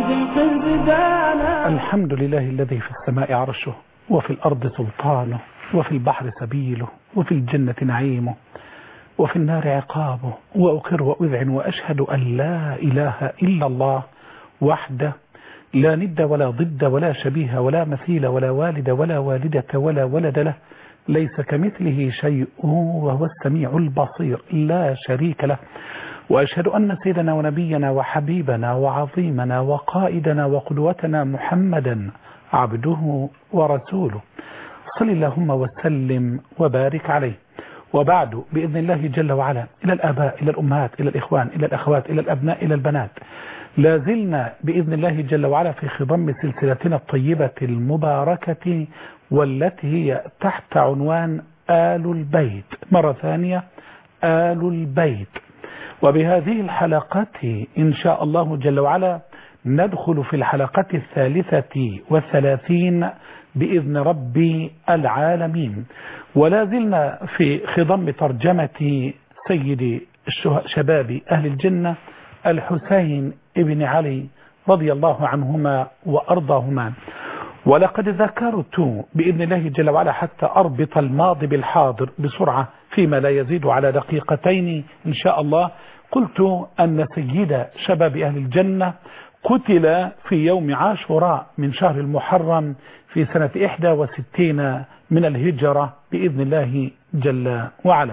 القلب دانا الحمد لله الذي في السماء عرشه وفي الأرض سلطانه وفي البحر سبيله وفي الجنة نعيمه وفي النار عقابه وأقر وأذعن وأشهد أن لا إله إلا الله وحده لا ند ولا ضد ولا شبيه ولا مثيل ولا والد ولا والدة ولا ولد له ليس كمثله شيء وهو السميع البصير لا شريك له وأشهد أن سيدنا ونبينا وحبيبنا وعظيمنا وقائدنا وقدوتنا محمدا عبده ورسوله صل اللهم وسلم وبارك عليه وبعد بإذن الله جل وعلا إلى الآباء إلى الأمهات إلى الإخوان إلى الأخوات إلى الأبناء إلى البنات لا زلنا بإذن الله جل وعلا في خضم سلسلتنا الطيبة المباركة والتي هي تحت عنوان آل البيت مرة ثانية آل البيت وبهذه الحلقات إن شاء الله جل وعلا ندخل في الحلقة الثالثة والثلاثين بإذن رب العالمين ولا زلنا في خضم ترجمة سيد شباب أهل الجنة الحسين ابن علي رضي الله عنهما وأرضاهما ولقد ذكرت بإذن الله جل وعلا حتى أربط الماضي بالحاضر بسرعة فيما لا يزيد على دقيقتين إن شاء الله قلت أن سيد شباب أهل الجنة قتل في يوم عاشوراء من شهر المحرم في سنة 61 من الهجرة بإذن الله جل وعلا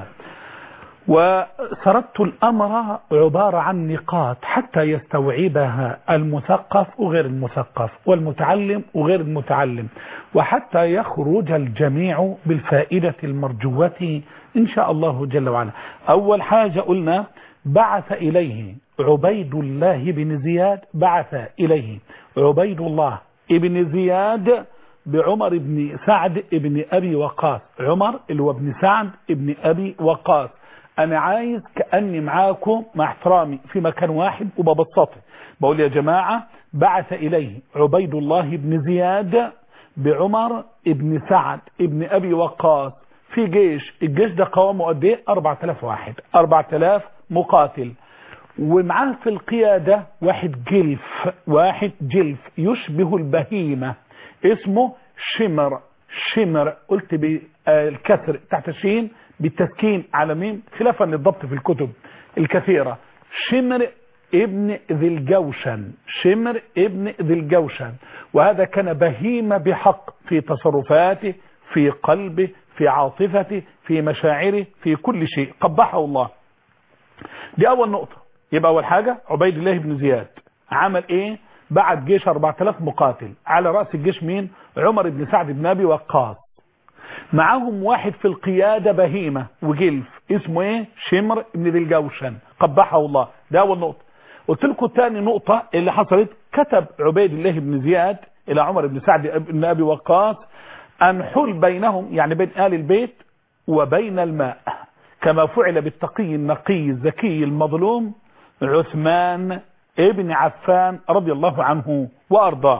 وسردت الأمر عبارة عن نقاط حتى يستوعبها المثقف وغير المثقف والمتعلم وغير المتعلم وحتى يخرج الجميع بالفائدة المرجوة إن شاء الله جل وعلا أول حاجة قلنا بعث إليه عبيد الله بن زياد بعث إليه عبيد الله ابن زياد بعمر بن سعد ابن أبي وقاص عمر اللي هو ابن سعد ابن أبي وقاص أنا عايز كأني معاكم مع احترامي في مكان واحد وببسطه بقول يا جماعة بعث إليه عبيد الله بن زياد بعمر ابن سعد ابن أبي وقاص في جيش الجيش ده قوامه قد ايه 4000 واحد 4000 مقاتل ومعاه في القيادة واحد جلف واحد جلف يشبه البهيمة اسمه شمر شمر قلت بالكسر تحت الشين بالتسكين على ميم خلافا للضبط في الكتب الكثيرة شمر ابن ذي الجوشن شمر ابن ذي الجوشن وهذا كان بهيمة بحق في تصرفاته في قلبه في عاطفته في مشاعره في كل شيء قبحه الله دي أول نقطة يبقى أول حاجة عبيد الله بن زياد عمل إيه بعت جيش 4000 مقاتل على رأس الجيش مين عمر بن سعد بن أبي وقاص معاهم واحد في القيادة بهيمة وجلف اسمه ايه شمر بن ذي الجوشن قبحه الله ده اول نقطة قلت لكم تاني نقطة اللي حصلت كتب عبيد الله بن زياد الى عمر بن سعد بن ابي وقاص ان حل بينهم يعني بين آل البيت وبين الماء كما فعل بالتقي النقي الذكي المظلوم عثمان ابن عفان رضي الله عنه وارضاه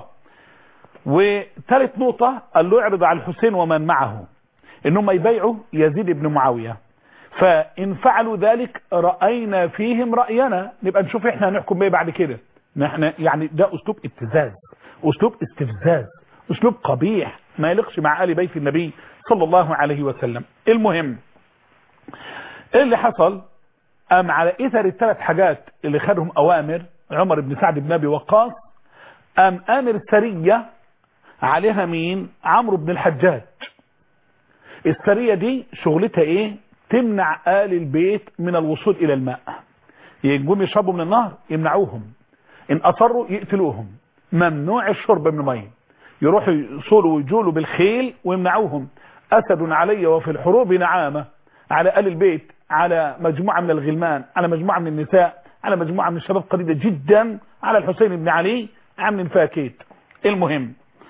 وثالث نقطة قال له اعرض على الحسين ومن معه انهم يبيعوا يزيد بن معاوية فان فعلوا ذلك رأينا فيهم رأينا نبقى نشوف احنا هنحكم بيه بعد كده احنا يعني ده اسلوب ابتزاز اسلوب استفزاز اسلوب قبيح ما يليقش مع آل بيت النبي صلى الله عليه وسلم المهم ايه اللي حصل ام على اثر الثلاث حاجات اللي خدهم اوامر عمر بن سعد بن ابي وقاص ام امر سرية عليها مين عمرو بن الحجاج السرية دي شغلتها ايه تمنع آل البيت من الوصول الى الماء يجوا يشربوا من النهر يمنعوهم ان اصروا يقتلوهم ممنوع الشرب من الميه يروحوا يصولوا ويجولوا بالخيل ويمنعوهم اسد علي وفي الحروب نعامة على آل البيت على مجموعة من الغلمان على مجموعة من النساء على مجموعة من الشباب قليلة جدا على الحسين بن علي عامل فاكيت المهم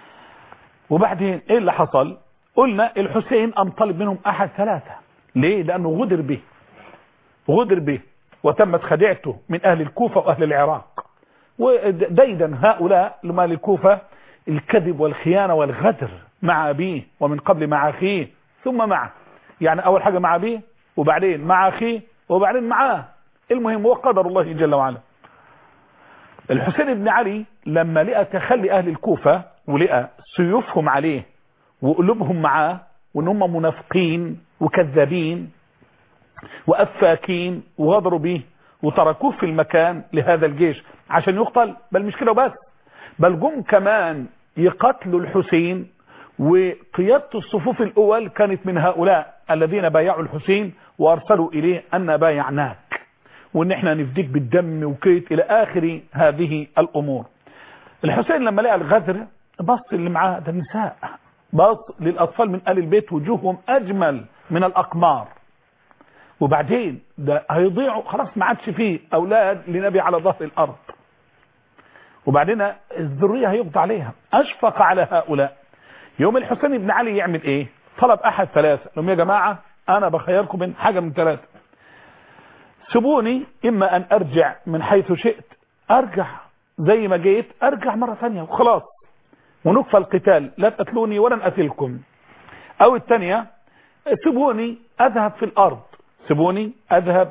وبعدين ايه اللي حصل قلنا الحسين ام طلب منهم احد ثلاثة ليه لانه غدر به غدر به وتمت خديعته من اهل الكوفة واهل العراق وديدا هؤلاء لما الكوفة الكذب والخيانة والغدر مع ابيه ومن قبل مع اخيه ثم معه يعني اول حاجة مع ابيه وبعدين مع اخيه وبعدين معاه المهم هو قدر الله جل وعلا الحسين بن علي لما لقى تخلي اهل الكوفة ولقى سيوفهم عليه وقلوبهم معاه وان هم منافقين وكذابين وافاكين وغدروا به وتركوه في المكان لهذا الجيش عشان يقتل بل مش كده وبس بل جم كمان يقتلوا الحسين وقيادة الصفوف الأول كانت من هؤلاء الذين بايعوا الحسين وأرسلوا إليه أن بايعناك وإن احنا نفديك بالدم وكيت إلى آخر هذه الأمور الحسين لما لقى الغدر بص اللي معاه ده النساء بص للأطفال من آل البيت وجوههم أجمل من الأقمار وبعدين ده هيضيعوا خلاص ما عادش فيه أولاد لنبي على ظهر الأرض وبعدين الذرية هيقضى عليها أشفق على هؤلاء يوم الحسين بن علي يعمل ايه طلب احد ثلاثة لهم يا جماعة انا بخيركم من حاجة من ثلاثة سيبوني اما ان ارجع من حيث شئت ارجع زي ما جيت ارجع مرة ثانية وخلاص ونكفى القتال لا تقتلوني ولن اتلكم او الثانية سيبوني اذهب في الارض سيبوني اذهب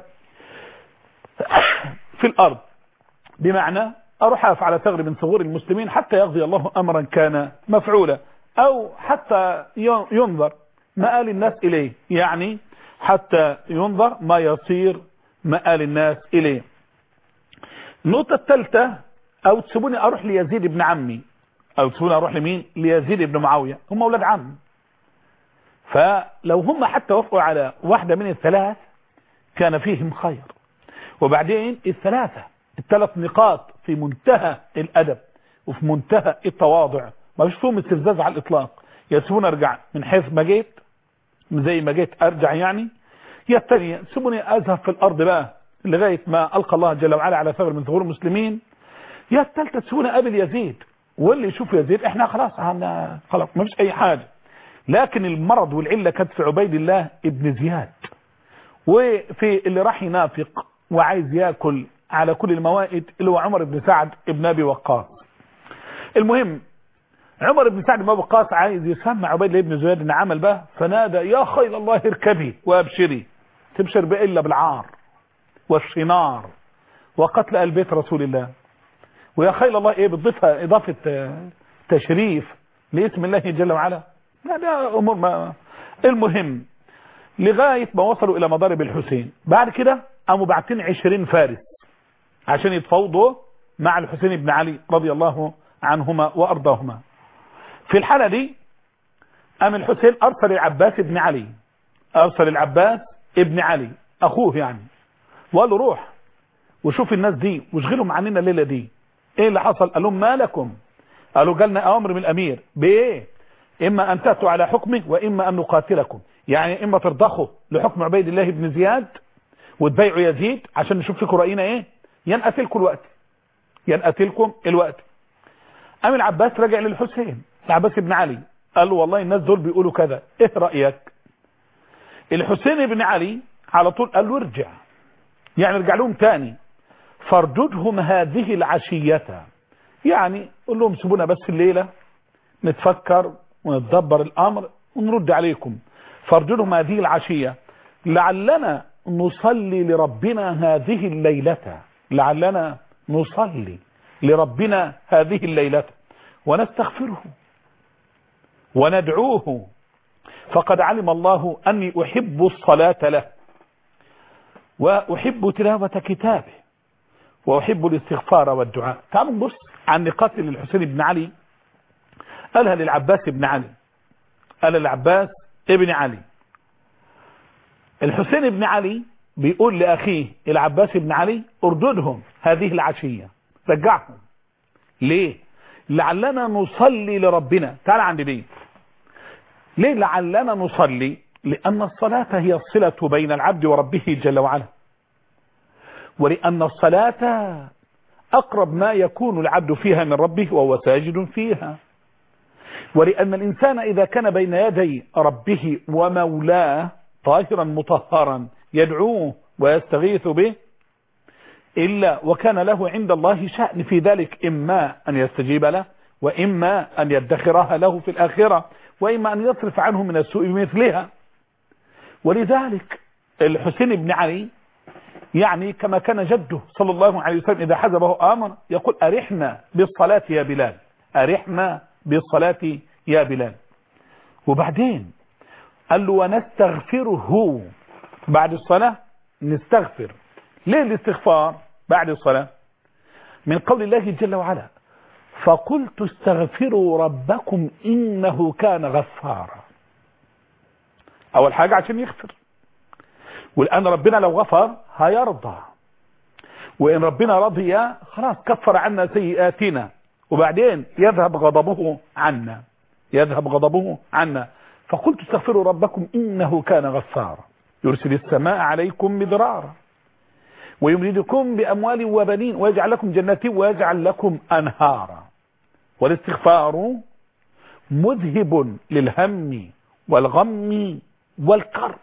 في الارض بمعنى اروح اقف على ثغر من ثغور المسلمين حتى يقضي الله امرا كان مفعولا او حتى ينظر مآل الناس اليه يعني حتى ينظر ما يصير مآل الناس اليه النقطة الثالثة او تسيبوني اروح ليزيد بن عمي او تسيبوني اروح لمين ليزيد بن معاوية هم اولاد عم فلو هم حتى وافقوا على واحدة من الثلاث كان فيهم خير وبعدين الثلاثة الثلاث نقاط في منتهى الادب وفي منتهى التواضع ما فيش فيهم استفزاز على الاطلاق يا سيبوني ارجع من حيث ما جيت زي ما جيت ارجع يعني يا الثانية سيبوني اذهب في الارض بقى لغاية ما القى الله جل وعلا على ثغر من ثغور المسلمين يا الثالثة سيبوني قابل يزيد واللي يشوف يزيد احنا خلاص عنا خلاص ما فيش اي حاجة لكن المرض والعلة كانت في عبيد الله ابن زياد وفي اللي راح ينافق وعايز ياكل على كل الموائد اللي هو عمر بن سعد ابن ابي وقاص المهم عمر بن سعد بن ابي وقاص عايز يسمع عبيد الله بن زياد ان عمل بقى فنادى يا خيل الله اركبي وابشري تبشر بالا بالعار والشنار وقتل ال بيت رسول الله ويا خيل الله ايه بتضيفها اضافه تشريف لاسم الله جل وعلا لا ده امور ما المهم لغايه ما وصلوا الى مضارب الحسين بعد كده قاموا باعتين 20 فارس عشان يتفاوضوا مع الحسين بن علي رضي الله عنهما وارضاهما في الحالة دي قام الحسين ارسل العباس ابن علي ارسل العباس ابن علي اخوه يعني وقال له روح وشوف الناس دي واشغلهم عننا الليلة دي ايه اللي حصل قال لهم ما لكم قالوا جالنا اوامر من الامير بايه اما ان تأتوا على حكمه واما ان نقاتلكم يعني اما ترضخوا لحكم عبيد الله بن زياد وتبايعوا يزيد عشان نشوف فيكم رأينا ايه ينقتلكم الوقت ينقتلكم الوقت قام العباس رجع للحسين العباس بن علي قال له والله الناس دول بيقولوا كذا ايه رأيك الحسين بن علي على طول قال له ارجع يعني ارجع لهم تاني فارددهم هذه العشية يعني قول لهم سيبونا بس الليلة نتفكر ونتدبر الامر ونرد عليكم فارددهم هذه العشية لعلنا نصلي لربنا هذه الليلة لعلنا نصلي لربنا هذه الليلة ونستغفره وندعوه فقد علم الله أني أحب الصلاة له وأحب تلاوة كتابه وأحب الاستغفار والدعاء تعالوا نبص عن نقاط للحسين بن علي قالها للعباس بن علي قال للعباس ابن علي الحسين بن علي بيقول لأخيه العباس بن علي ارددهم هذه العشية رجعهم ليه لعلنا نصلي لربنا تعال عند دي ليه لعلنا نصلي لأن الصلاة هي الصلة بين العبد وربه جل وعلا ولأن الصلاة أقرب ما يكون العبد فيها من ربه وهو ساجد فيها ولأن الإنسان إذا كان بين يدي ربه ومولاه طاهرا مطهرا يدعوه ويستغيث به إلا وكان له عند الله شأن في ذلك إما أن يستجيب له وإما أن يدخرها له في الآخرة وإما أن يصرف عنه من السوء بمثلها ولذلك الحسين بن علي يعني كما كان جده صلى الله عليه وسلم إذا حزبه أمر يقول أرحنا بالصلاة يا بلال أرحنا بالصلاة يا بلال وبعدين قال له ونستغفره بعد الصلاة نستغفر ليه الاستغفار بعد الصلاة من قول الله جل وعلا فقلت استغفروا ربكم إنه كان غفارا أول حاجة عشان يغفر والآن ربنا لو غفر هيرضى وإن ربنا رضي خلاص كفر عنا سيئاتنا وبعدين يذهب غضبه عنا يذهب غضبه عنا فقلت استغفروا ربكم إنه كان غفارا يرسل السماء عليكم مدرارا ويمددكم بأموال وبنين ويجعل لكم جنات ويجعل لكم أنهارا والاستغفار مذهب للهم والغم والكرب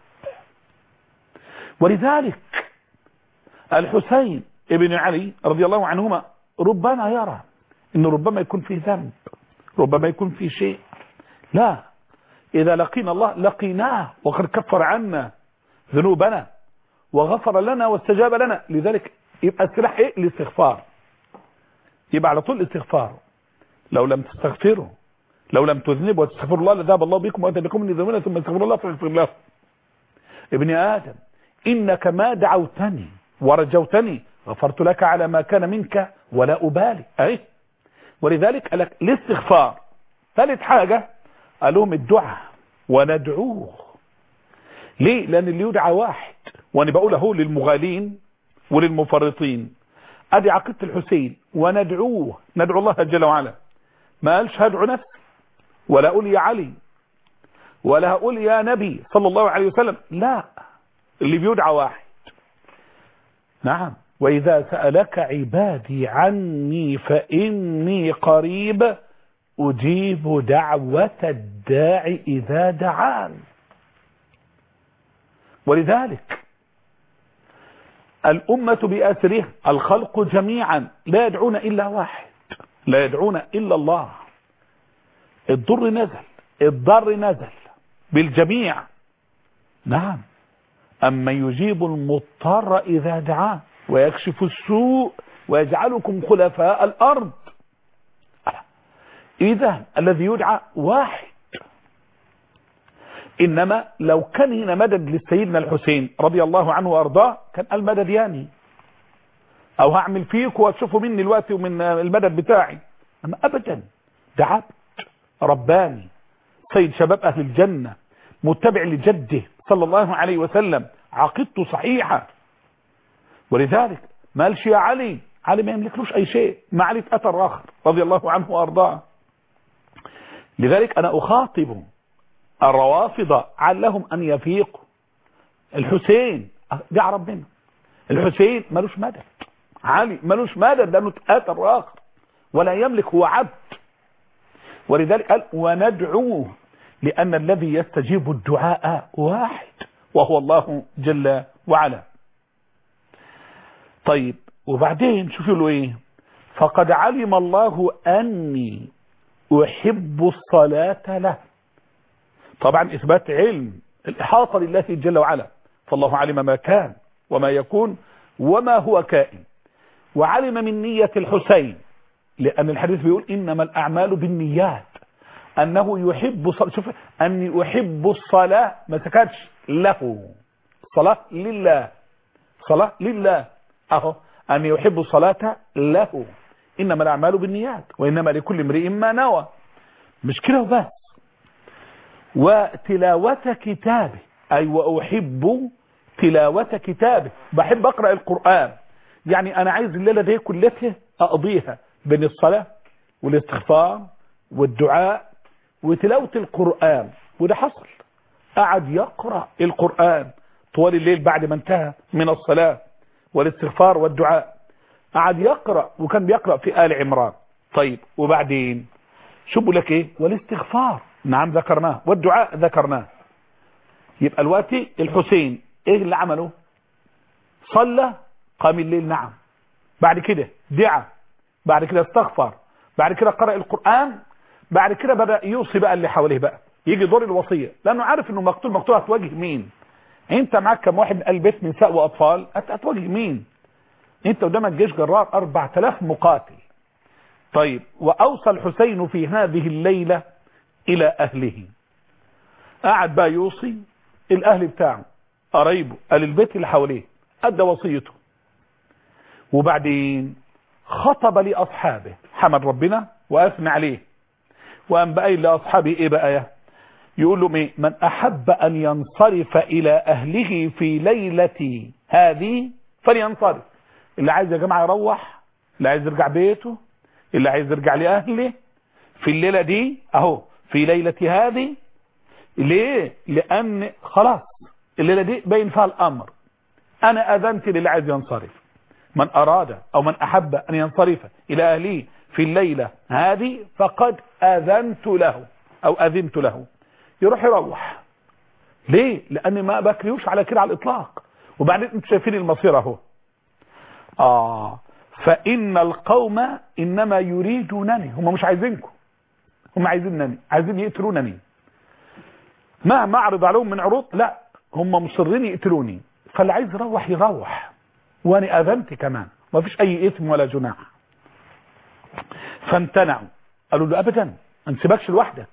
ولذلك الحسين ابن علي رضي الله عنهما ربما يرى انه ربما يكون فيه ذنب ربما يكون فيه شيء لا اذا لقينا الله لقيناه وقد كفر عنا ذنوبنا وغفر لنا واستجاب لنا لذلك يبقى السلاح ايه الاستغفار يبقى على طول الاستغفار لو لم تستغفروا لو لم تذنبوا وتستغفروا الله لذهب الله بكم واتى بكم من ذنوبنا ثم استغفروا الله فاغفر له ابن ادم انك ما دعوتني ورجوتني غفرت لك على ما كان منك ولا ابالي اي ولذلك قال لك الاستغفار ثالث حاجه قال لهم الدعاء وندعوه ليه لان اللي يدعى واحد وانا بقول اهو للمغالين وللمفرطين ادي عقيده الحسين وندعوه ندعو الله جل وعلا ما قالش هدعو نفسي ولا اقول يا علي ولا اقول يا نبي صلى الله عليه وسلم لا اللي بيدعى واحد نعم واذا سالك عبادي عني فاني قريب اجيب دعوه الداعي اذا دعان ولذلك الأمة بأسرها الخلق جميعا لا يدعون إلا واحد لا يدعون إلا الله الضر نزل الضر نزل بالجميع نعم أما يجيب المضطر إذا دعاه ويكشف السوء ويجعلكم خلفاء الأرض إذا الذي يدعى واحد إنما لو كان هنا مدد لسيدنا الحسين رضي الله عنه وأرضاه كان المدد ياني أو هعمل فيك وتشوفوا مني الوقت ومن المدد بتاعي أما أبدا ده عبد رباني سيد شباب أهل الجنة متبع لجده صلى الله عليه وسلم عقيدته صحيحة ولذلك ما قالش يا علي علي ما يملكلوش أي شيء ما علي أثر آخر رضي الله عنه وأرضاه لذلك أنا أخاطب الروافض علهم أن يفيقوا الحسين دع ربنا الحسين ملوش مدد علي ملوش مدد لأنه اتأثر آخر ولا يملك هو عبد ولذلك قال وندعوه لأن الذي يستجيب الدعاء واحد وهو الله جل وعلا طيب وبعدين شوفوا له ايه فقد علم الله أني أحب الصلاة له طبعا إثبات علم الإحاطة لله جل وعلا فالله علم ما كان وما يكون وما هو كائن وعلم من نية الحسين لأن الحديث بيقول إنما الأعمال بالنيات أنه يحب صلاة شوف أني أحب الصلاة ما سكتش له صلاة لله صلاة لله أهو أن يحب الصلاة له إنما الأعمال بالنيات وإنما لكل امرئ ما نوى مش كده وبس وتلاوة كتابه أي وأحب تلاوة كتابه بحب أقرأ القرآن يعني أنا عايز الليلة دي كلها أقضيها بين الصلاة والاستغفار والدعاء وتلاوة القرآن وده حصل قعد يقرأ القرآن طوال الليل بعد ما انتهى من الصلاة والاستغفار والدعاء قعد يقرأ وكان بيقرأ في آل عمران طيب وبعدين شو بقول لك ايه والاستغفار نعم ذكرناه والدعاء ذكرناه يبقى الوقت الحسين ايه اللي عمله صلى قام الليل نعم بعد كده دعا بعد كده استغفر بعد كده قرأ القرآن بعد كده بدأ يوصي بقى اللي حواليه بقى يجي دور الوصية لأنه عارف انه مقتول مقتول هتواجه مين انت معاك كم واحد من البيت نساء واطفال هتواجه مين انت قدامك جيش جرار 4000 مقاتل طيب واوصى الحسين في هذه الليلة الى اهله قعد بقى يوصي الاهل بتاعه قرايبه قال البيت اللي حواليه ادى وصيته وبعدين خطب لاصحابه حمد ربنا واثنى عليه وقام بقى لاصحابه ايه بقى يقول لهم ايه من احب ان ينصرف الى اهله في ليلة هذه فلينصرف اللي عايز يا جماعة يروح اللي عايز يرجع بيته اللي عايز يرجع لاهله في الليلة دي اهو في ليلة هذه ليه لان خلاص الليلة دي باين فيها الامر انا اذنت للي عايز ينصرف من اراد او من احب ان ينصرف الى اهله في الليلة هذه فقد اذنت له او اذنت له يروح يروح ليه لان ما بكريوش على كده على الاطلاق وبعدين انتوا شايفين المصير اهو اه فان القوم انما يريدونني هم مش عايزينكم هم عايزينني عايزين يقتلونني مهما اعرض عليهم من عروض لا هم مصرين يقتلوني فاللي عايز يروح يروح وانا اذنت كمان ما فيش اي اثم ولا جناح فامتنعوا قالوا له ابدا ما نسيبكش لوحدك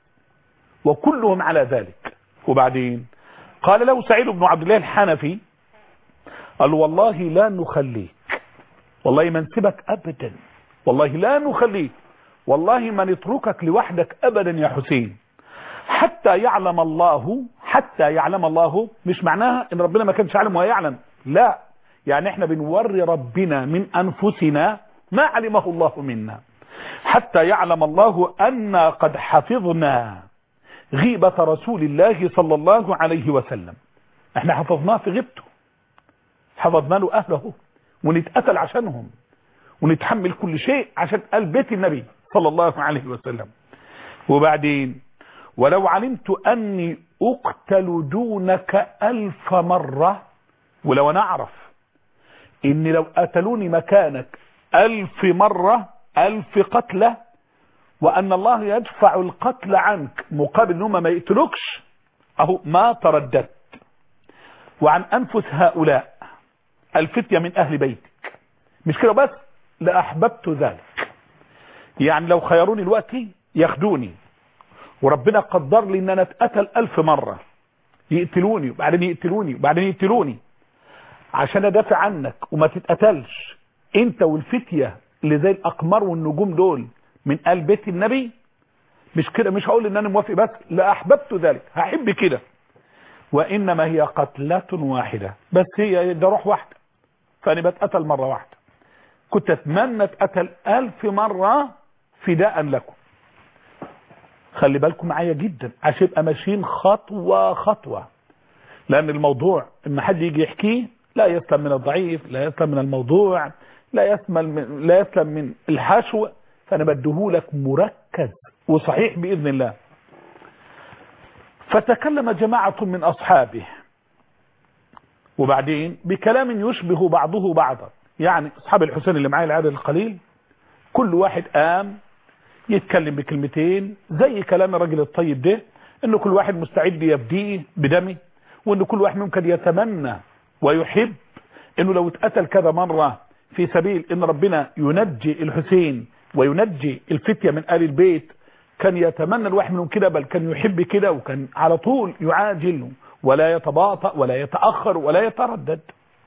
وكلهم على ذلك وبعدين قال له سعيد بن عبد الله الحنفي قال والله لا نخليك والله ما نسيبك ابدا والله لا نخليك والله ما نتركك لوحدك ابدا يا حسين حتى يعلم الله حتى يعلم الله مش معناها ان ربنا ما كانش يعلم ويعلم لا يعني احنا بنوري ربنا من انفسنا ما علمه الله منا حتى يعلم الله أن قد حفظنا غيبة رسول الله صلى الله عليه وسلم احنا حفظناه في غيبته حفظنا له أهله ونتقتل عشانهم ونتحمل كل شيء عشان قال بيت النبي صلى الله عليه وسلم وبعدين ولو علمت أني أقتل دونك ألف مرة ولو أنا أعرف إن لو قتلوني مكانك ألف مرة ألف قتلة وأن الله يدفع القتل عنك مقابل أنهم ما يقتلوكش أهو ما ترددت وعن أنفس هؤلاء الفتية من أهل بيتك مش كده بس لأحببت ذلك يعني لو خيروني الوقت ياخدوني وربنا قدر لي ان انا اتقتل الف مرة يقتلوني وبعدين يقتلوني وبعدين يقتلوني عشان ادافع عنك وما تتقتلش انت والفتية اللي زي الاقمار والنجوم دول من قلب بيت النبي مش كده مش هقول ان انا موافق بس لا احببت ذلك هحب كده وانما هي قتلة واحدة بس هي ده روح واحدة فانا بتقتل مرة واحدة كنت اتمنى اتقتل الف مرة فداء لكم خلي بالكم معايا جدا عشان يبقى ماشيين خطوة خطوة لان الموضوع اما حد يجي يحكيه لا يسلم من الضعيف لا يسلم من الموضوع لا يسلم من لا يسلم من الحشو فانا بديهولك مركز وصحيح باذن الله فتكلم جماعة من اصحابه وبعدين بكلام يشبه بعضه بعضا يعني اصحاب الحسين اللي معايا العدد القليل كل واحد قام يتكلم بكلمتين زي كلام الراجل الطيب ده انه كل واحد مستعد يفديه بدمه وان كل واحد ممكن يتمنى ويحب انه لو اتقتل كذا مرة في سبيل ان ربنا ينجي الحسين وينجي الفتية من آل البيت كان يتمنى الواحد منهم كده بل كان يحب كده وكان على طول يعاجل ولا يتباطأ ولا يتأخر ولا يتردد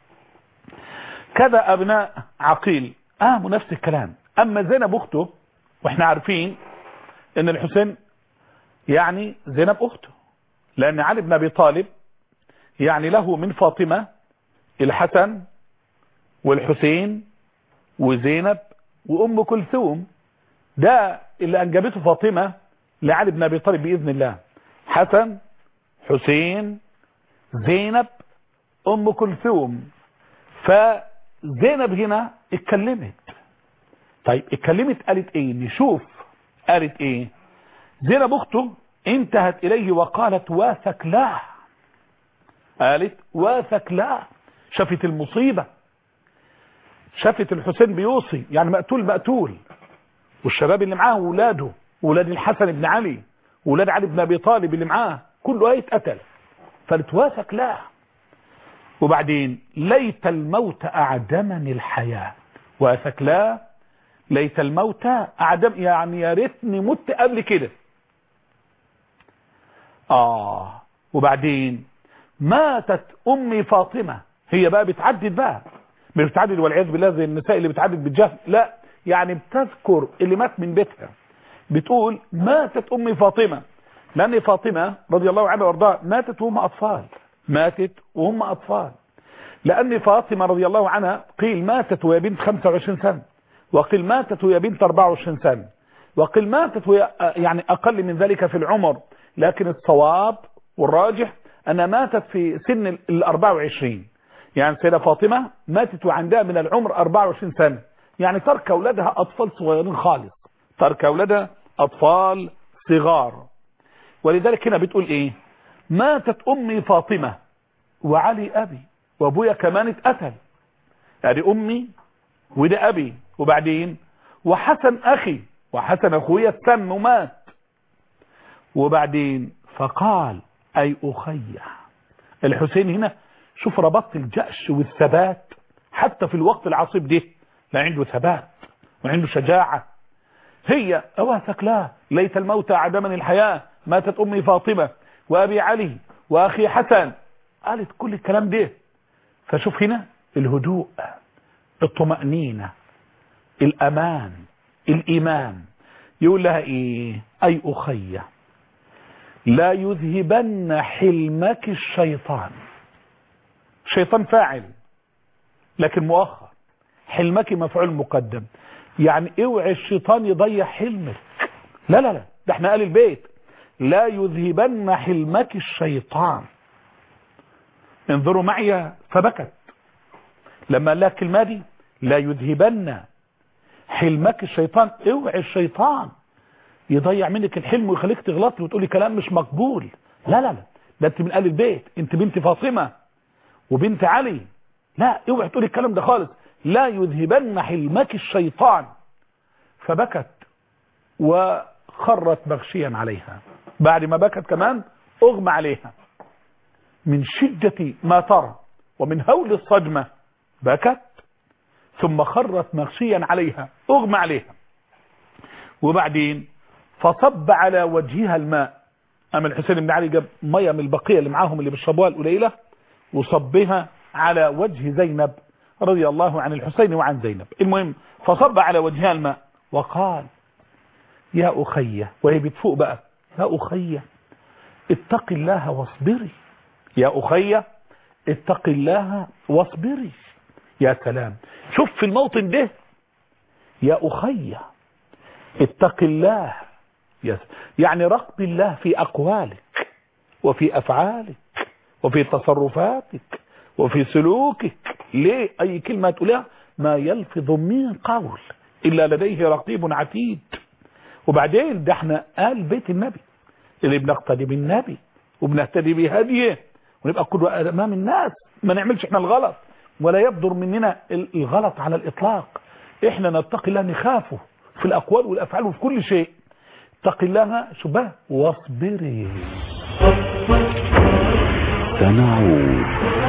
كذا ابناء عقيل اه نفس الكلام اما زينب اخته واحنا عارفين ان الحسين يعني زينب اخته لان علي بن ابي طالب يعني له من فاطمة الحسن والحسين وزينب وام كلثوم ده اللي انجبته فاطمة لعلي بن ابي طالب باذن الله حسن حسين زينب ام كلثوم فزينب هنا اتكلمت طيب اتكلمت قالت ايه نشوف قالت ايه زينب اخته انتهت اليه وقالت واثك لا قالت واثك لا شافت المصيبة شافت الحسين بيوصي يعني مقتول مقتول والشباب اللي معاه ولاده ولاد الحسن بن علي ولاد علي بن ابي طالب اللي معاه كله هيتقتل فقالت واثك لا وبعدين ليت الموت أعدمني الحياة وأثكلا ليت الموت أعدم يعني يا ريتني مت قبل كده آه وبعدين ماتت أمي فاطمة هي بقى بتعدد بقى مش بتعدد والعياذ بالله زي النساء اللي بتعدد بالجهل لا يعني بتذكر اللي مات من بيتها بتقول ماتت أمي فاطمة لأن فاطمة رضي الله عنها وارضاها ماتت وهم أطفال ماتت وهم أطفال لأن فاطمة رضي الله عنها قيل ماتت وهي بنت 25 سنة وقيل ماتت وهي بنت 24 سنة وقيل ماتت وهي يعني أقل من ذلك في العمر لكن الصواب والراجح أنها ماتت في سن ال 24 يعني سيدة فاطمة ماتت وعندها من العمر 24 سنة يعني ترك أولادها أطفال صغيرين خالص ترك أولادها أطفال صغار ولذلك هنا بتقول إيه ماتت أمي فاطمة وعلي أبي وأبويا كمان اتقتل يعني أمي وده أبي وبعدين وحسن أخي وحسن أخويا اتسم ومات وبعدين فقال أي أخي الحسين هنا شوف ربط الجأش والثبات حتى في الوقت العصيب ده لا عنده ثبات وعنده شجاعة هي أواثك لا ليت الموت عدمني الحياة ماتت أمي فاطمة وأبي علي وأخي حسن قالت كل الكلام ده فشوف هنا الهدوء الطمأنينة الأمان الإيمان يقول لها إيه أي أخي لا يذهبن حلمك الشيطان شيطان فاعل لكن مؤخر حلمك مفعول مقدم يعني اوعي الشيطان يضيع حلمك لا لا لا ده احنا قال البيت لا يذهبن حلمك الشيطان انظروا معي فبكت لما قال لها الكلمه دي لا يذهبن حلمك الشيطان اوعي الشيطان يضيع منك الحلم ويخليك تغلطي وتقولي كلام مش مقبول لا لا لا ده انت من آل البيت انت بنت فاطمة وبنت علي لا اوعي تقولي الكلام ده خالص لا يذهبن حلمك الشيطان فبكت وخرت مغشيا عليها بعد ما بكت كمان اغمى عليها من شدة ما ترى ومن هول الصدمة بكت ثم خرت مغشيا عليها اغمى عليها وبعدين فصب على وجهها الماء أما الحسين بن علي جاب مية من البقية اللي معاهم اللي بالشبوها القليلة وصبها على وجه زينب رضي الله عن الحسين وعن زينب المهم فصب على وجهها الماء وقال يا أخي وهي بتفوق بقى يا أخي اتق الله واصبري يا أخي اتق الله واصبري يا سلام شوف في الموطن ده يا أخي اتق الله يس. يعني رقب الله في أقوالك وفي أفعالك وفي تصرفاتك وفي سلوكك ليه أي كلمة تقولها ما يلفظ من قول إلا لديه رقيب عتيد وبعدين ده احنا قال بيت النبي اللي بنقتدي بالنبي وبنهتدي بهديه ونبقى قدوة أمام الناس ما نعملش احنا الغلط ولا يبدر مننا الغلط على الإطلاق احنا نتقي الله نخافه في الأقوال والأفعال وفي كل شيء اتق الله شبه واصبري سنعود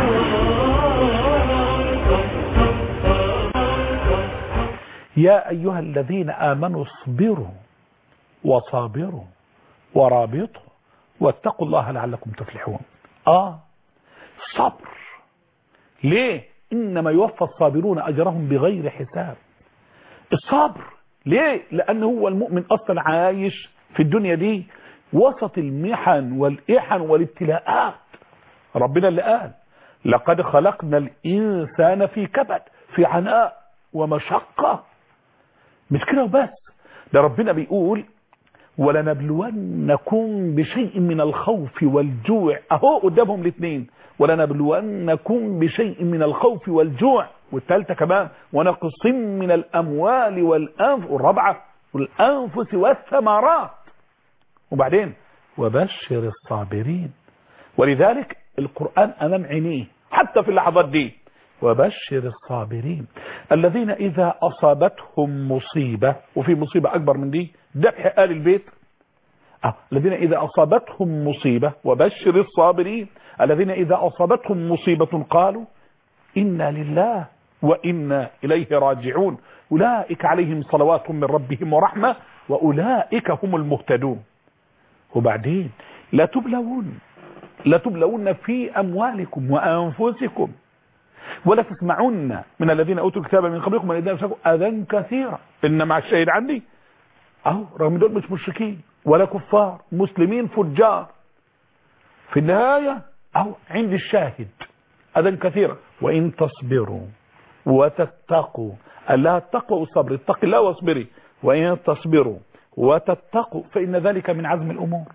يا أيها الذين آمنوا اصبروا وصابروا ورابطوا واتقوا الله لعلكم تفلحون آه صبر ليه إنما يوفى الصابرون أجرهم بغير حساب الصبر ليه لأنه هو المؤمن أصلا عايش في الدنيا دي وسط المحن والإحن والابتلاءات ربنا اللي قال لقد خلقنا الإنسان في كبد في عناء ومشقة مش كده وبس ده ربنا بيقول ولنبلونكم بشيء من الخوف والجوع اهو قدامهم الاثنين ولنبلونكم بشيء من الخوف والجوع والثالثه كمان ونقص من الاموال والانف والرابعه والانفس والثمرات وبعدين وبشر الصابرين ولذلك القران امام عينيه حتى في اللحظات دي وبشر الصابرين الذين إذا أصابتهم مصيبة وفي مصيبة أكبر من دي ذبح آل البيت آه. الذين إذا أصابتهم مصيبة وبشر الصابرين الذين إذا أصابتهم مصيبة قالوا إنا لله وإنا إليه راجعون أولئك عليهم صلوات من ربهم ورحمة وأولئك هم المهتدون وبعدين لا تبلون لا تبلون في أموالكم وأنفسكم ولا تسمعن من الذين أوتوا الكتاب من قبلكم من إذا أمسكوا أذى كثيرا إن مع الشهيد عندي أهو رغم دول مش مشركين ولا كفار مسلمين فجار في النهاية أهو عندي الشاهد أذى كثيرا وإن تصبروا وتتقوا الله التقوى والصبر اتق الله واصبري وإن تصبروا وتتقوا فإن ذلك من عزم الأمور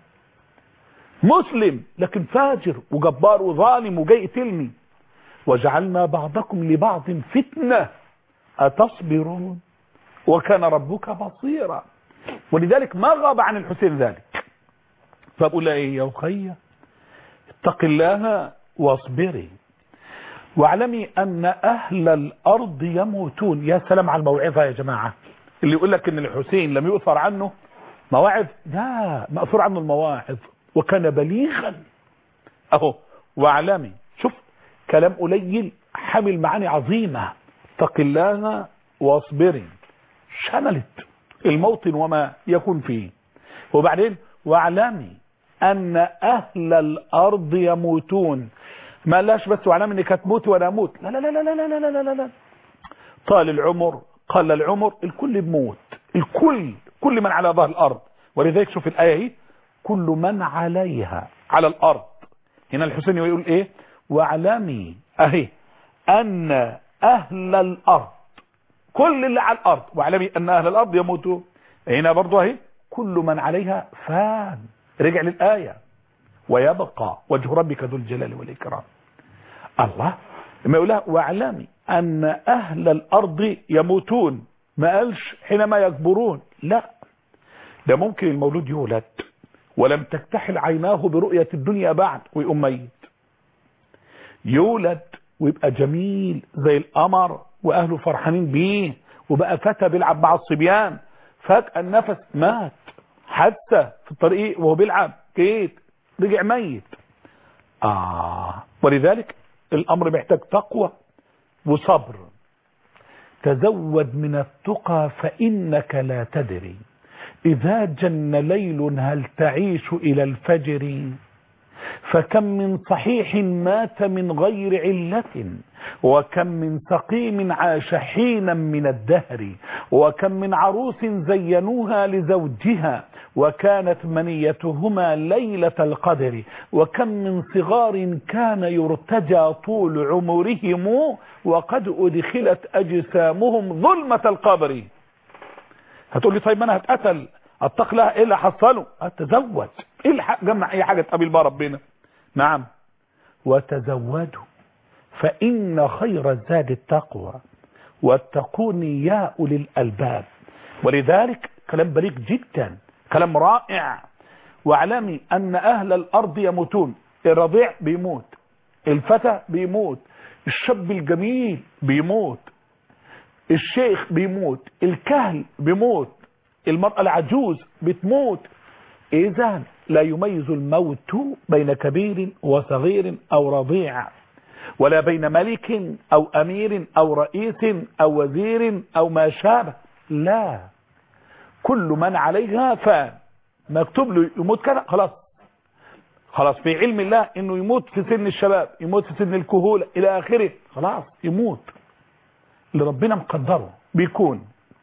مسلم لكن فاجر وجبار وظالم وجاي يقتلني وجعلنا بعضكم لبعض فتنة أتصبرون وكان ربك بصيرا ولذلك ما غاب عن الحسين ذلك فبقول له ايه يا أخي اتق الله واصبري واعلمي أن أهل الأرض يموتون يا سلام على الموعظة يا جماعة اللي يقول لك أن الحسين لم يؤثر عنه مواعظ لا مأثور عنه المواعظ وكان بليغا أهو واعلمي شوف كلام قليل حمل معاني عظيمة اتق الله واصبري شملت الموطن وما يكون فيه وبعدين واعلمي أن أهل الأرض يموتون ما لاش بس واعلمي انك هتموت وانا اموت لا لا لا لا لا لا لا لا لا طال العمر قل العمر الكل بموت الكل كل من على ظهر الأرض ولذلك شوف الآية هي كل من عليها على الأرض هنا الحسين يقول ايه واعلمي اهي ان اهل الارض كل اللي على الارض واعلمي ان اهل الارض يموتون هنا برضو اهي كل من عليها فان رجع للآية ويبقى وجه ربك ذو الجلال والإكرام الله لما يقولها واعلمي أن أهل الأرض يموتون ما قالش حينما يكبرون لا ده ممكن المولود يولد ولم تكتحل عيناه برؤية الدنيا بعد ويقوم ميت يولد ويبقى جميل زي القمر واهله فرحانين بيه وبقى فتى بيلعب مع الصبيان فجأة النفس مات حتى في الطريق وهو بيلعب كيت رجع ميت آه ولذلك الأمر محتاج تقوى وصبر تزود من التقى فإنك لا تدري إذا جن ليل هل تعيش إلى الفجر فكم من صحيح مات من غير علة وكم من سقيم عاش حينا من الدهر وكم من عروس زينوها لزوجها وكانت منيتهما ليلة القدر وكم من صغار كان يرتجى طول عمرهم وقد أدخلت أجسامهم ظلمة القبر هتقول لي طيب ما انا هتقتل اتق لها ايه اللي حصله اتزوج ايه اللي جمع اي حاجه تقابل بها ربنا نعم وتزودوا فان خير الزاد التقوى واتقون يا اولي الالباب ولذلك كلام بليغ جدا كلام رائع واعلمي ان اهل الارض يموتون الرضيع بيموت الفتى بيموت الشاب الجميل بيموت الشيخ بيموت الكهل بيموت المرأة العجوز بتموت إذا لا يميز الموت بين كبير وصغير أو رضيع ولا بين ملك أو أمير أو رئيس أو وزير أو ما شابه لا كل من عليها فان مكتوب له يموت كده خلاص خلاص في علم الله انه يموت في سن الشباب يموت في سن الكهولة الى اخره خلاص يموت اللي ربنا مقدره بيكون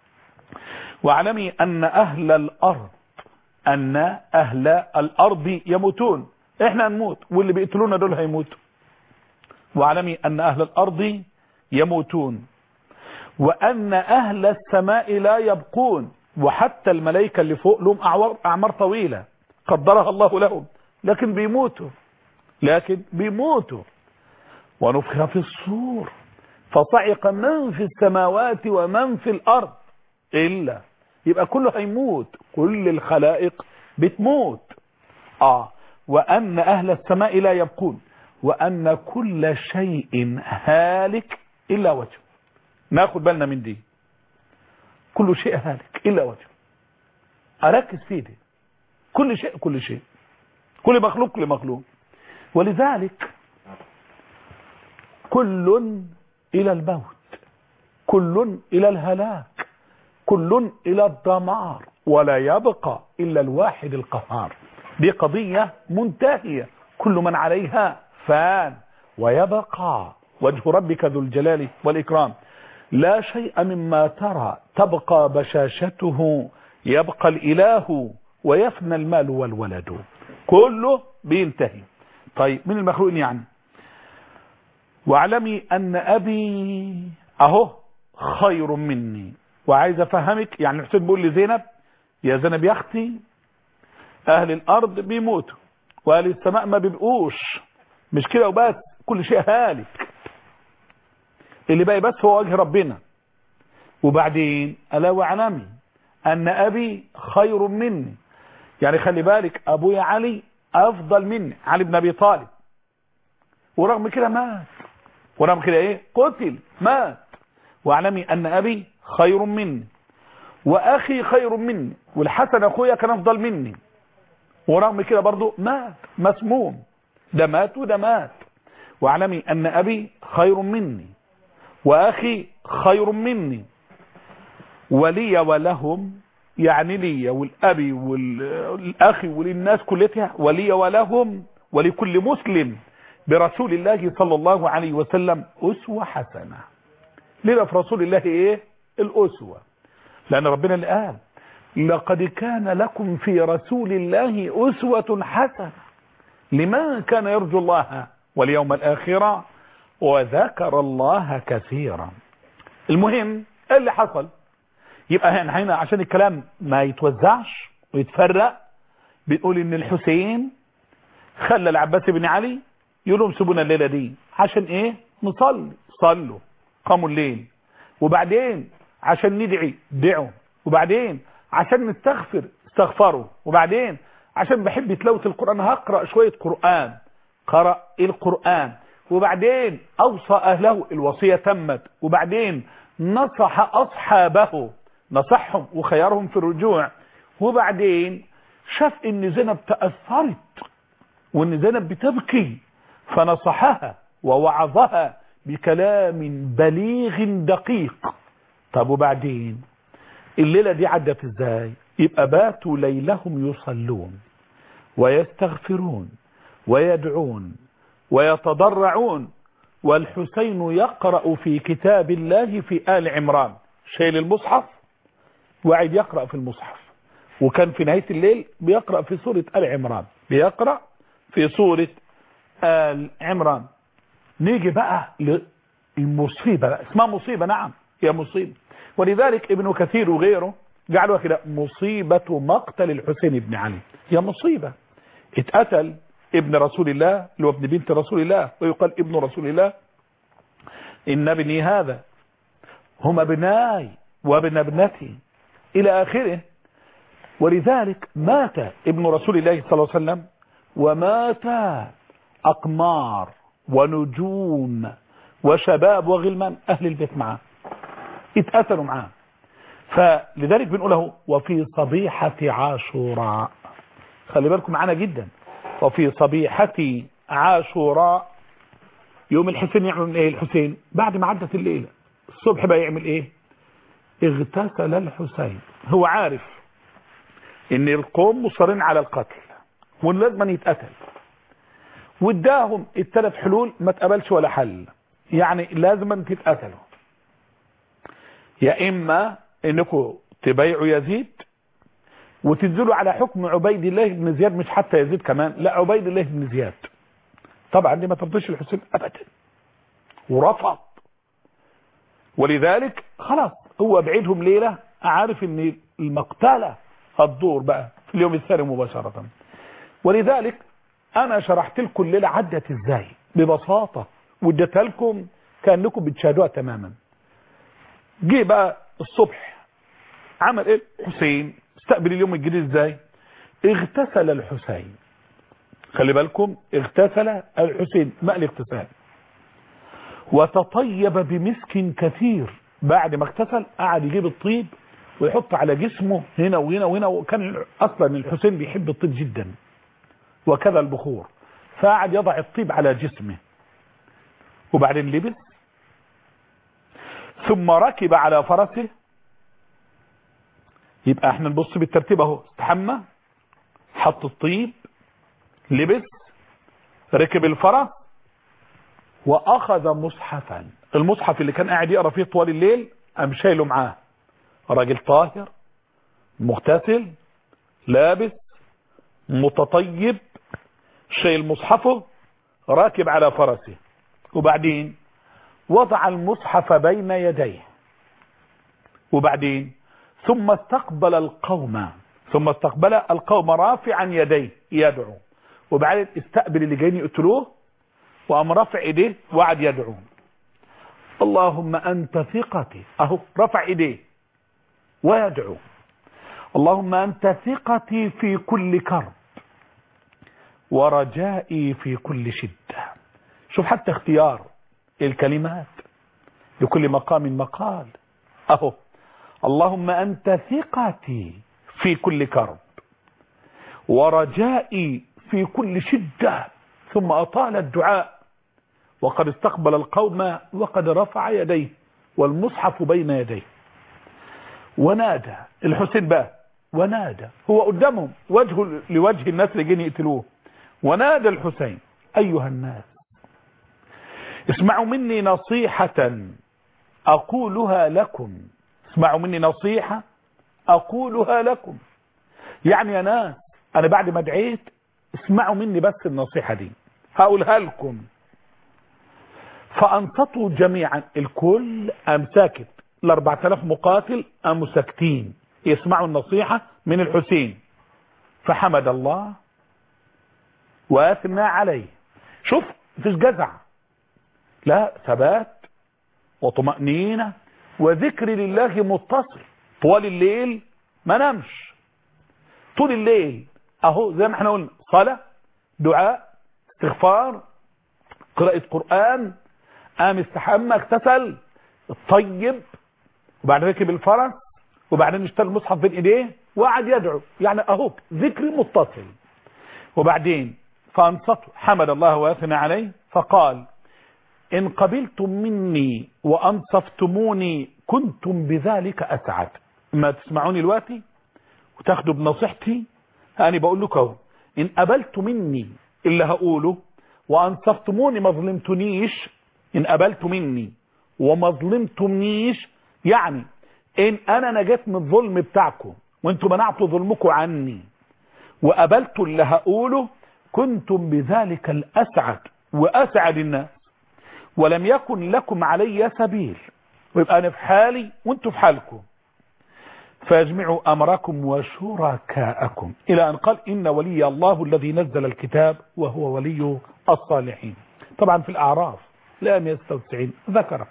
واعلمي ان اهل الارض ان اهل الارض يموتون احنا هنموت واللي بيقتلونا دول هيموتوا واعلمي ان اهل الارض يموتون وان اهل السماء لا يبقون وحتى الملائكة اللي فوق لهم اعمار طويلة قدرها الله لهم لكن بيموتوا لكن بيموتوا ونفخ في الصور فصعق من في السماوات ومن في الأرض إلا يبقى كله هيموت كل الخلائق بتموت آه وأن أهل السماء لا يبقون وأن كل شيء هالك إلا وجهه ناخد بالنا من دي كل شيء هالك إلا وجهه أركز فيه دي كل شيء كل شيء كل مخلوق كل مخلوق ولذلك كل إلى الموت كل إلى الهلاك كل إلى الدمار ولا يبقى إلا الواحد القهار دي قضية منتهية كل من عليها فان ويبقى وجه ربك ذو الجلال والإكرام لا شيء مما ترى تبقى بشاشته يبقى الإله ويفنى المال والولد كله بينتهي طيب من المخلوقين يعني واعلمي أن أبي أهو خير مني وعايز أفهمك يعني الحسين بيقول لزينب يا زينب يا أختي أهل الأرض بيموتوا وأهل السماء ما بيبقوش مش كده وبس كل شيء هالك اللي باقي بس هو وجه ربنا وبعدين ألا واعلمي أن أبي خير مني يعني خلي بالك أبويا علي أفضل مني علي بن أبي طالب ورغم كده مات ورغم كده إيه قتل مات واعلمي أن أبي خير مني وأخي خير مني والحسن أخويا كان أفضل مني ورغم كده برضو مات مسموم ده مات وده مات واعلمي أن أبي خير مني وأخي خير مني ولي ولهم يعني لي والأبي والأخي وللناس كلها ولي ولهم ولكل مسلم برسول الله صلى الله عليه وسلم أسوة حسنة ليه في رسول الله إيه الأسوة لأن ربنا اللي قال لقد كان لكم في رسول الله أسوة حسنة لمن كان يرجو الله واليوم الآخرة وذكر الله كثيرا المهم إيه اللي حصل يبقى هنا هنا عشان الكلام ما يتوزعش ويتفرق بنقول ان الحسين خلى العباس بن علي يقول لهم سيبونا الليله دي عشان ايه نصلي صلوا قاموا الليل وبعدين عشان ندعي دعوا وبعدين عشان نستغفر استغفروا وبعدين عشان بحب تلاوه القران هقرا شويه قران قرأ القرآن وبعدين أوصى أهله الوصية تمت وبعدين نصح أصحابه نصحهم وخيرهم في الرجوع وبعدين شاف ان زينب تأثرت وان زينب بتبكي فنصحها ووعظها بكلام بليغ دقيق طب وبعدين الليلة دي عدت ازاي يبقى باتوا ليلهم يصلون ويستغفرون ويدعون ويتضرعون والحسين يقرأ في كتاب الله في آل عمران شايل المصحف وقاعد يقرأ في المصحف وكان في نهاية الليل بيقرأ في سورة آل عمران بيقرأ في سورة آل عمران نيجي بقى للمصيبة بقى اسمها مصيبة نعم هي مصيبة ولذلك ابن كثير وغيره جعلوا كده مصيبة مقتل الحسين بن علي هي مصيبة اتقتل ابن رسول الله اللي هو ابن بنت رسول الله ويقال ابن رسول الله إن ابني هذا هم ابناي وابن ابنتي إلى آخره ولذلك مات ابن رسول الله صلى الله عليه وسلم ومات أقمار ونجوم وشباب وغلمان أهل البيت معاه اتقتلوا معاه فلذلك بنقوله وفي صبيحة عاشوراء خلي بالكم معانا جدا وفي صبيحة عاشوراء يوم الحسين يعمل ايه الحسين بعد ما عدت الليلة الصبح بقى يعمل ايه اغتسل الحسين هو عارف ان القوم مصرين على القتل وان لازم يتقتل واداهم الثلاث حلول ما تقبلش ولا حل يعني لازم تتقتلوا يا اما انكم تبايعوا يزيد وتنزلوا على حكم عبيد الله بن زياد مش حتى يزيد كمان لا عبيد الله بن زياد طبعا دي ما ترضيش الحسين ابدا ورفض ولذلك خلاص هو بعيدهم ليلة عارف ان المقتلة هتدور بقى في اليوم الثاني مباشرة ولذلك انا شرحت لكم الليلة عدت ازاي ببساطة واديتها لكم كأنكم بتشاهدوها تماما جه بقى الصبح عمل ايه حسين استقبل اليوم الجديد ازاي اغتسل الحسين خلي بالكم اغتسل الحسين ماء الاغتسال وتطيب بمسك كثير بعد ما اغتسل قعد يجيب الطيب ويحط على جسمه هنا وهنا وهنا وكان اصلا الحسين بيحب الطيب جدا وكذا البخور فقعد يضع الطيب على جسمه وبعدين لبس ثم ركب على فرسه يبقى احنا نبص بالترتيب اهو استحمى حط الطيب لبس ركب الفرس واخذ مصحفا المصحف اللي كان قاعد يقرا فيه طوال الليل قام شايله معاه راجل طاهر مغتسل لابس متطيب شايل مصحفه راكب على فرسه وبعدين وضع المصحف بين يديه وبعدين ثم استقبل القوم ثم استقبل القوم رافعا يديه يدعو وبعدين استقبل اللي جايين يقتلوه وقام رافع ايديه وقعد يدعو اللهم انت ثقتي اهو رفع ايديه ويدعو اللهم انت ثقتي في كل كرب ورجائي في كل شدة شوف حتى اختيار الكلمات لكل مقام مقال اهو اللهم انت ثقتي في كل كرب ورجائي في كل شدة ثم اطال الدعاء وقد استقبل القوم وقد رفع يديه والمصحف بين يديه ونادى الحسين بقى ونادى هو قدامهم وجهه لوجه الناس اللي جايين يقتلوه ونادى الحسين ايها الناس اسمعوا مني نصيحة اقولها لكم اسمعوا مني نصيحة اقولها لكم يعني يا ناس انا بعد ما دعيت اسمعوا مني بس النصيحة دي هقولها لكم فانصتوا جميعا الكل قام ساكت ال 4000 مقاتل قاموا ساكتين يسمعوا النصيحة من الحسين فحمد الله واثنى عليه شوف مفيش جزع لا ثبات وطمأنينة وذكر لله متصل طوال الليل ما نمش طول الليل اهو زي ما احنا قلنا صلاة دعاء استغفار قراءة قرآن قام استحمى اغتسل الطيب وبعدين ركب الفرس وبعدين اشتغل مصحف بين ايديه وقعد يدعو يعني اهو ذكر متصل وبعدين فانصته حمد الله واثنى عليه فقال ان قبلتم مني وانصفتموني كنتم بذلك اسعد ما تسمعوني دلوقتي وتاخدوا بنصيحتي انا بقول لكم اهو ان قبلتوا مني اللي هقوله وانصفتموني ما ظلمتنيش ان قبلتوا مني وما ظلمتمنيش يعني ان انا نجيت من الظلم بتاعكم وانتم منعتوا ظلمكم عني وقبلتوا اللي هقوله كنتم بذلك الاسعد واسعد الناس ولم يكن لكم علي سبيل ويبقى انا في حالي وانتم في حالكم فيجمعوا امركم وشركاءكم الى ان قال ان ولي الله الذي نزل الكتاب وهو ولي الصالحين طبعا في الاعراف لا 196 ذكر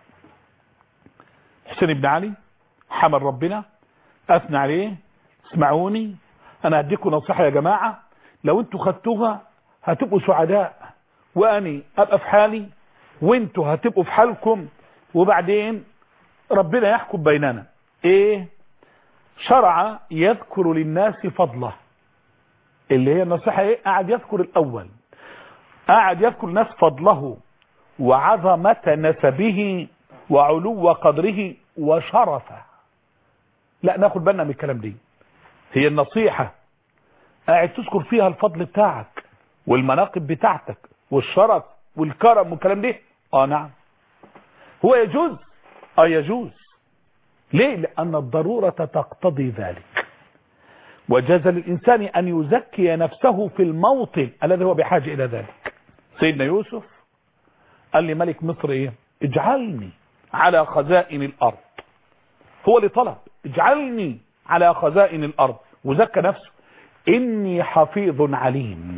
حسين بن علي حمل ربنا اثنى عليه اسمعوني انا هديكم نصيحة يا جماعة لو انتوا خدتوها هتبقوا سعداء واني ابقى في حالي وانتوا هتبقوا في حالكم وبعدين ربنا يحكم بيننا ايه شرع يذكر للناس فضله اللي هي النصيحة ايه قاعد يذكر الاول قاعد يذكر الناس فضله وعظمة نسبه وعلو قدره وشرفه لا ناخد بالنا من الكلام دي هي النصيحة قاعد تذكر فيها الفضل بتاعك والمناقب بتاعتك والشرف والكرم والكلام ده اه نعم هو يجوز اه يجوز ليه لان الضرورة تقتضي ذلك وجاز للإنسان أن يزكي نفسه في الموطن الذي هو بحاجة إلى ذلك سيدنا يوسف قال لي ملك مصر ايه اجعلني على خزائن الارض هو اللي طلب اجعلني على خزائن الارض وزكى نفسه اني حفيظ عليم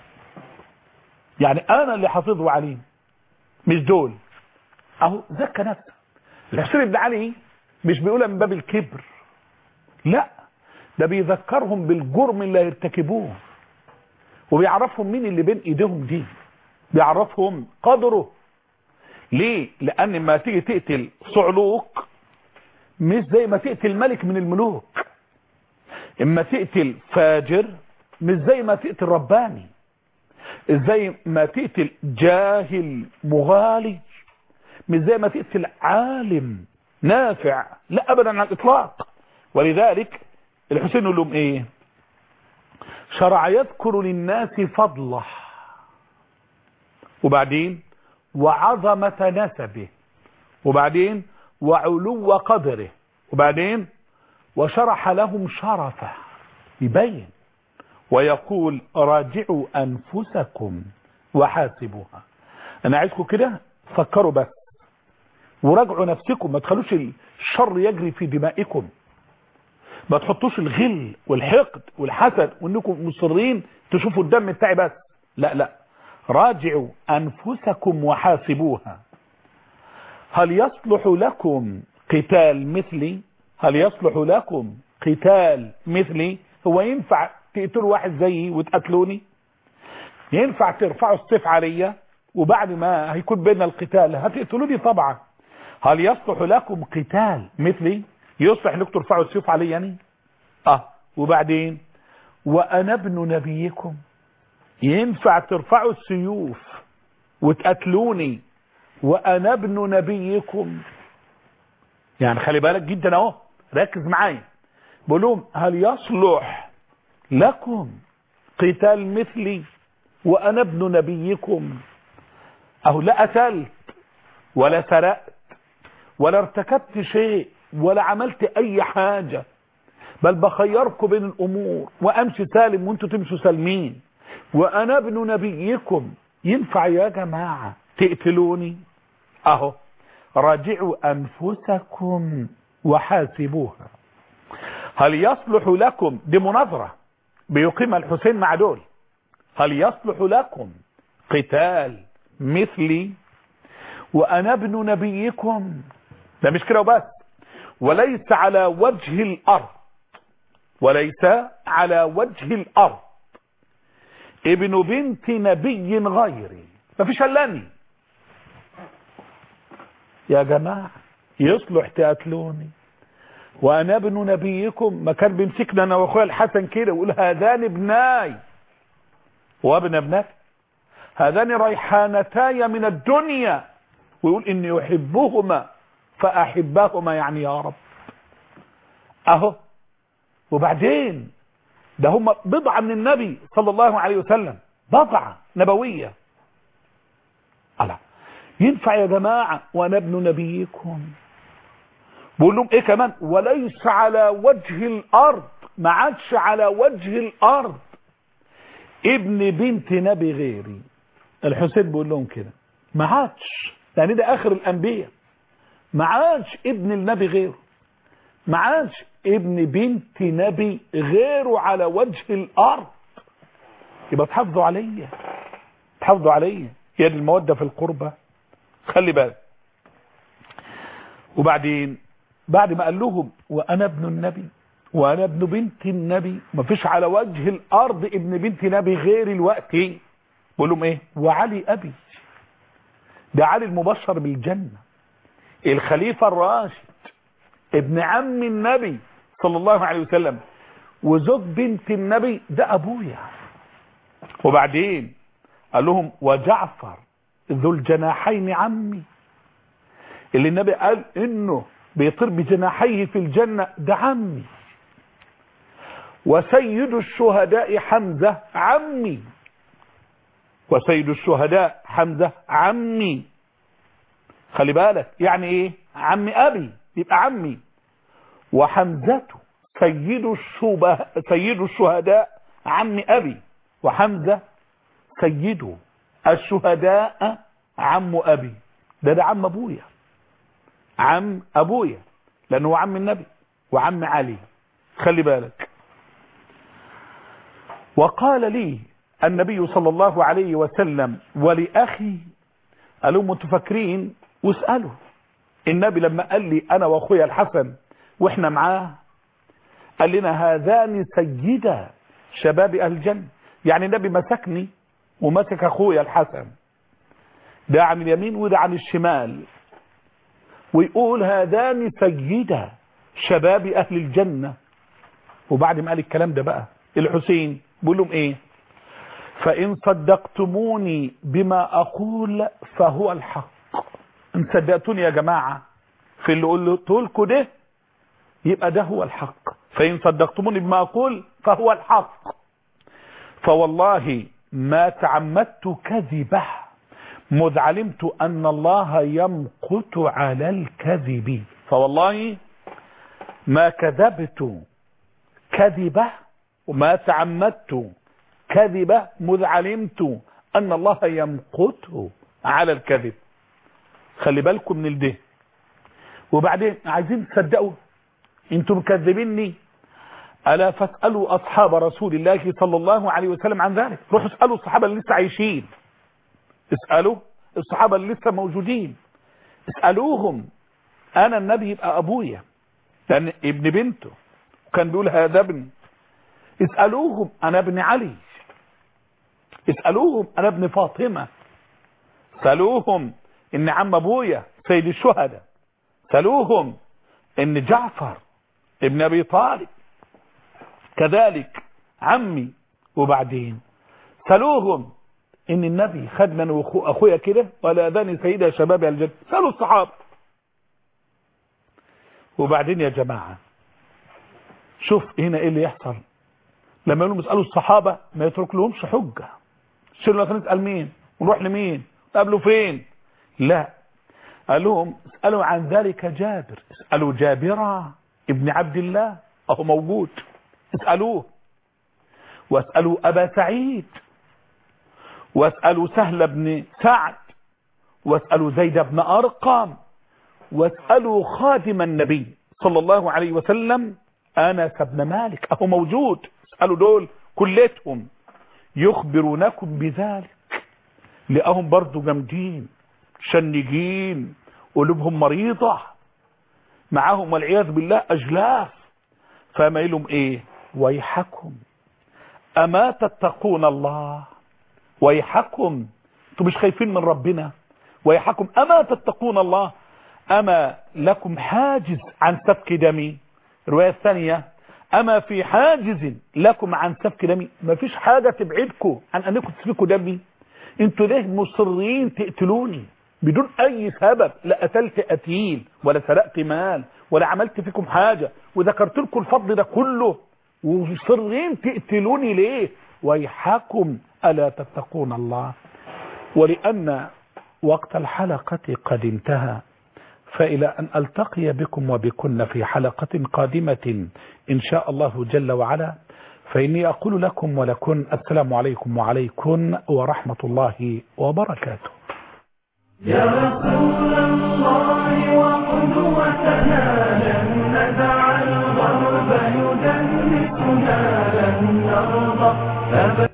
يعني انا اللي حفيظ وعليم مش دول اهو زكى نفسه الحسين بن علي مش بيقولها من باب الكبر لا ده بيذكرهم بالجرم اللي هيرتكبوه وبيعرفهم مين اللي بين ايديهم دي بيعرفهم قدره ليه لان ما تيجي تقتل صعلوك مش زي ما تقتل ملك من الملوك اما تقتل فاجر مش زي ما تقتل رباني زي ما تقتل جاهل مغالي مش زي ما تقتل عالم نافع لا ابدا على الاطلاق ولذلك الحسين يقول لهم ايه شرع يذكر للناس فضله وبعدين وعظمة نسبه وبعدين وعلو قدره وبعدين وشرح لهم شرفه يبين ويقول راجعوا أنفسكم وحاسبوها أنا عايزكم كده فكروا بس وراجعوا نفسكم ما تخلوش الشر يجري في دمائكم ما تحطوش الغل والحقد والحسد وانكم مصرين تشوفوا الدم بتاعي بس لا لا راجعوا أنفسكم وحاسبوها هل يصلح لكم قتال مثلي هل يصلح لكم قتال مثلي هو ينفع تقتلوا واحد زيي وتقتلوني ينفع ترفعوا السيف عليا وبعد ما هيكون بيننا القتال هتقتلوني طبعا هل يصلح لكم قتال مثلي يصلح انكم ترفعوا السيف علي يعني اه وبعدين وانا ابن نبيكم ينفع ترفعوا السيوف وتقتلوني وانا ابن نبيكم يعني خلي بالك جدا اهو ركز معايا بقول لهم هل يصلح لكم قتال مثلي وانا ابن نبيكم اهو لا قتلت ولا سرقت ولا ارتكبت شيء ولا عملت اي حاجة بل بخيركم بين الامور وامشي سالم وانتوا تمشوا سالمين وانا ابن نبيكم ينفع يا جماعة تقتلوني اهو راجعوا انفسكم وحاسبوها هل يصلح لكم دي مناظرة بيقيم الحسين مع دول هل يصلح لكم قتال مثلي وانا ابن نبيكم ده مش كده وبس وليس على وجه الارض وليس على وجه الارض ابن بنت نبي غيري مفيش الا يا جماعة يصلح تقتلوني وانا ابن نبيكم ما كان بيمسكنا انا واخويا الحسن كده ويقول هذان ابناي وابن ابنك هذان ريحانتاي من الدنيا ويقول اني احبهما فاحبهما يعني يا رب اهو وبعدين ده هم بضعة من النبي صلى الله عليه وسلم بضعة نبوية ألا ينفع يا جماعة وانا ابن نبيكم بقول لهم ايه كمان وليس على وجه الارض ما عادش على وجه الارض ابن بنت نبي غيري الحسين بيقول لهم كده ما عادش يعني ده اخر الانبياء ما عادش ابن النبي غيره ما عادش ابن بنت نبي غيره على وجه الارض يبقى تحافظوا عليا تحافظوا عليا هي دي الموده في القربة خلي بالك وبعدين بعد ما قال لهم وانا ابن النبي وانا ابن بنت النبي ما فيش على وجه الارض ابن بنت نبي غير الوقت بقول لهم ايه وعلي ابي ده علي المبشر بالجنة الخليفة الراشد ابن عم النبي صلى الله عليه وسلم وزوج بنت النبي ده ابويا وبعدين قال لهم وجعفر ذو الجناحين عمي اللي النبي قال انه بيطير بجناحيه في الجنة ده عمي وسيد الشهداء حمزة عمي وسيد الشهداء حمزة عمي خلي بالك يعني ايه عمي ابي يبقى عمي وحمزة سيد الشبه سيد الشهداء عمي ابي وحمزة سيد الشهداء عم ابي ده ده عم ابويا عم ابويا لانه هو عم النبي وعم علي خلي بالك وقال لي النبي صلى الله عليه وسلم ولأخي قالوا انتوا فاكرين واسألوا النبي لما قال لي انا واخويا الحسن واحنا معاه قال لنا هذان سيدا شباب اهل الجنة يعني النبي مسكني ومسك اخويا الحسن ده عن اليمين وده عن الشمال ويقول هذان سيدا شباب أهل الجنة وبعد ما قال الكلام ده بقى الحسين بيقول لهم ايه فإن صدقتموني بما أقول فهو الحق ان صدقتوني يا جماعة في اللي قلت لكم ده يبقى ده هو الحق فإن صدقتموني بما أقول فهو الحق فوالله ما تعمدت كذبه مذ علمت أن الله يمقت على الكذب فوالله ما كذبت كذبة وما تعمدت كذبة مذ علمت أن الله يمقته على الكذب خلي بالكم من الده وبعدين عايزين تصدقوا انتم مكذبيني ألا فاسألوا أصحاب رسول الله صلى الله عليه وسلم عن ذلك روحوا اسألوا الصحابة اللي لسه عايشين اسألوا الصحابة اللي لسه موجودين اسألوهم أنا النبي يبقى أبويا لأن ابن بنته وكان بيقول هذا ابني اسألوهم أنا ابن علي اسألوهم أنا ابن فاطمة اسألوهم إن عم أبويا سيد الشهداء اسألوهم إن جعفر ابن أبي طالب كذلك عمي وبعدين سألوهم ان النبي خد من اخويا كده ولا اذاني سيدة شباب الجنة سألوا الصحابة وبعدين يا جماعة شوف هنا ايه اللي يحصل لما يقولوا اسألوا الصحابة ما يترك لهمش حجة شيلوا مثلا نسأل مين ونروح لمين نقابله فين لا قال لهم اسألوا عن ذلك جابر اسألوا جابرا ابن عبد الله اهو موجود اسألوه واسألوا أبا سعيد واسألوا سهل بن سعد واسألوا زيد بن أرقم واسألوا خادم النبي صلى الله عليه وسلم أنس بن مالك أهو موجود اسألوا دول كلتهم يخبرونكم بذلك لقاهم برضو جامدين شنجين قلوبهم مريضة معاهم والعياذ بالله أجلاف فما لهم ايه ويحكم أما تتقون الله ويحكم انتم مش خايفين من ربنا ويحكم أما تتقون الله أما لكم حاجز عن سفك دمي الرواية الثانية أما في حاجز لكم عن سفك دمي ما فيش حاجة تبعدكم عن أنكم تسفكوا دمي انتوا ليه مصرين تقتلوني بدون أي سبب لا قتلت قتيل ولا سرقت مال ولا عملت فيكم حاجة وذكرت لكم الفضل ده كله ومصرين تقتلوني ليه ويحكم ألا تتقون الله ولأن وقت الحلقة قد انتهى فإلى أن ألتقي بكم وبكن في حلقة قادمة إن شاء الله جل وعلا فإني أقول لكم ولكن السلام عليكم وعليكم ورحمة الله وبركاته يا رسول الله وقدوتنا لن ندع الغرب يدنسنا لن نرضى